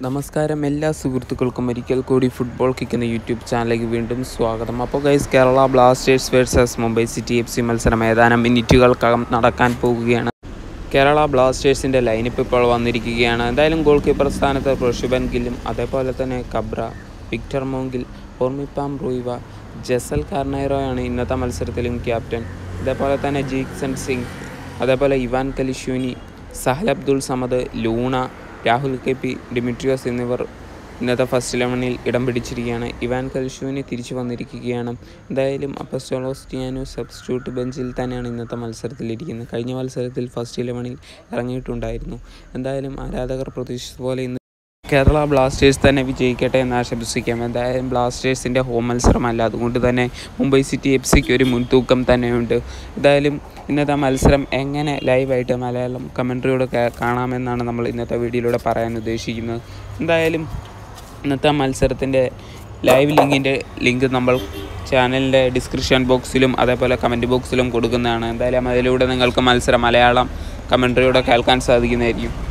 നമസ്കാരം എല്ലാ സുഹൃത്തുക്കൾക്കും ഒരിക്കൽ കൂടി ഫുട്ബോൾ കിക്ക് എന്ന യൂട്യൂബ് ചാനലിലേക്ക് വീണ്ടും സ്വാഗതം അപ്പോൾ guys Kerala Blasters versus Mumbai City F C മത്സരം ഏതാനും മിനിറ്റുകൾക്കകം നടക്കാൻ പോകുകയാണ് കേരള ബ്ലാസ്റ്റേഴ്സിൻ്റെ ലൈനപ്പ് ഇപ്പോൾ വന്നിരിക്കുകയാണ് എന്തായാലും ഗോൾ കീപ്പർ സ്ഥാനത്ത് ഋഷഭൻ ഗില്ലും അതേപോലെ തന്നെ കബ്ര വിക്ടർ മോങ്കിൽ ഓർമിപ്പാം റൂയിവ ജസൽ കാർണൈറോയാണ് ഇന്നത്തെ മത്സരത്തിലും ക്യാപ്റ്റൻ അതേപോലെ തന്നെ ജീക്സൺ സിംഗ് അതേപോലെ Ivan Kalyuzhnyi Sahal Abdul Samad Luna Rahul K P Dimitrios എന്നിവർ ഇന്നത്തെ ഫസ്റ്റ് ഇലവനിൽ ഇടം പിടിച്ചിരിക്കുകയാണ് ഇവാൻ കൽഷുവിന് തിരിച്ചു വന്നിരിക്കുകയാണ് എന്തായാലും അപ്പസ്റ്റോളോസ്റ്റിയാനു സബ്സ്റ്റിറ്റ്യൂട്ട് ബെഞ്ചിൽ തന്നെയാണ് ഇന്നത്തെ മത്സരത്തിലിരിക്കുന്നത് കഴിഞ്ഞ മത്സരത്തിൽ ഫസ്റ്റ് ഇലവനിൽ ഇറങ്ങിയിട്ടുണ്ടായിരുന്നു എന്തായാലും ആരാധകർ പ്രതീക്ഷിച്ച പോലെ ഇന്ന് കേരള ബ്ലാസ്റ്റേഴ്സ് തന്നെ വിജയിക്കട്ടെ എന്ന് ആശംസിക്കാം എന്തായാലും ബ്ലാസ്റ്റേഴ്സിൻ്റെ ഹോം മത്സരമല്ല അതുകൊണ്ട് തന്നെ മുംബൈ സിറ്റി എഫ് സിക്ക് ഒരു മുൻതൂക്കം തന്നെയുണ്ട് എന്തായാലും ഇന്നത്തെ മത്സരം എങ്ങനെ ലൈവായിട്ട് മലയാളം കമൻട്രിയോട് കാണാമെന്നാണ് നമ്മൾ ഇന്നത്തെ വീഡിയോയിലൂടെ പറയാൻ ഉദ്ദേശിക്കുന്നത് എന്തായാലും ഇന്നത്തെ മത്സരത്തിൻ്റെ ലൈവ് ലിങ്കിൻ്റെ ലിങ്ക് നമ്മൾ ചാനലിൻ്റെ ഡിസ്ക്രിപ്ഷൻ ബോക്സിലും അതേപോലെ കമൻറ്റ് ബോക്സിലും കൊടുക്കുന്നതാണ് എന്തായാലും അതിലൂടെ നിങ്ങൾക്ക് മത്സരം മലയാളം കമൻട്രിയോടെ കേൾക്കാൻ സാധിക്കുന്നതായിരിക്കും